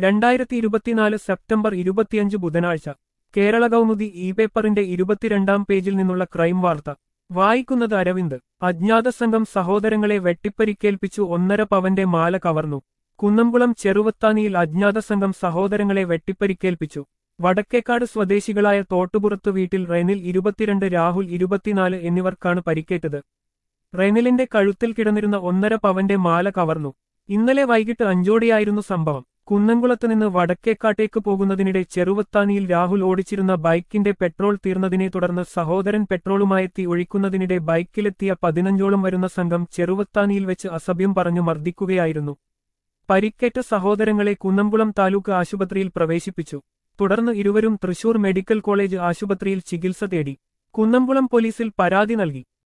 രണ്ടായിരത്തി ഇരുപത്തിനാല് സെപ്റ്റംബർ ഇരുപത്തിയഞ്ച് ബുധനാഴ്ച കേരള കൗമുദി ഇ പേപ്പറിന്റെ ഇരുപത്തിരണ്ടാം പേജിൽ നിന്നുള്ള ക്രൈം വാർത്ത വായിക്കുന്നത് അരവിന്ദ് അജ്ഞാത സംഘം സഹോദരങ്ങളെ വെട്ടിപ്പരിക്കേൽപ്പിച്ചു ഒന്നര പവന്റെ മാല കവർന്നു കുന്നംകുളം ചെറുവത്താനിയിൽ അജ്ഞാത സംഘം സഹോദരങ്ങളെ വെട്ടിപ്പരിക്കേൽപ്പിച്ചു വടക്കേക്കാട് സ്വദേശികളായ തോട്ടുപുറത്തു വീട്ടിൽ റെനിൽ ഇരുപത്തിരണ്ട് രാഹുൽ ഇരുപത്തിനാല് എന്നിവർക്കാണ് പരിക്കേറ്റത് റെനിലിന്റെ കഴുത്തിൽ കിടന്നിരുന്ന ഒന്നര പവന്റെ മാല കവർന്നു ഇന്നലെ വൈകിട്ട് അഞ്ചോടെയായിരുന്നു സംഭവം കുന്നംകുളത്ത് നിന്ന് വടക്കേക്കാട്ടേക്ക് പോകുന്നതിനിടെ ചെറുവത്താനിയിൽ രാഹുൽ ഓടിച്ചിരുന്ന ബൈക്കിന്റെ പെട്രോൾ തീർന്നതിനെ തുടർന്ന് സഹോദരൻ പെട്രോളുമായെത്തി ഒഴിക്കുന്നതിനിടെ ബൈക്കിലെത്തിയ പതിനഞ്ചോളം വരുന്ന സംഘം ചെറുവത്താനിയിൽ വെച്ച് അസഭ്യം പറഞ്ഞു മർദ്ദിക്കുകയായിരുന്നു പരിക്കേറ്റ സഹോദരങ്ങളെ കുന്നംകുളം താലൂക്ക് ആശുപത്രിയിൽ പ്രവേശിപ്പിച്ചു തുടർന്ന് ഇരുവരും തൃശൂർ മെഡിക്കൽ കോളേജ് ആശുപത്രിയിൽ ചികിത്സ തേടി കുന്നംകുളം പോലീസിൽ പരാതി നൽകി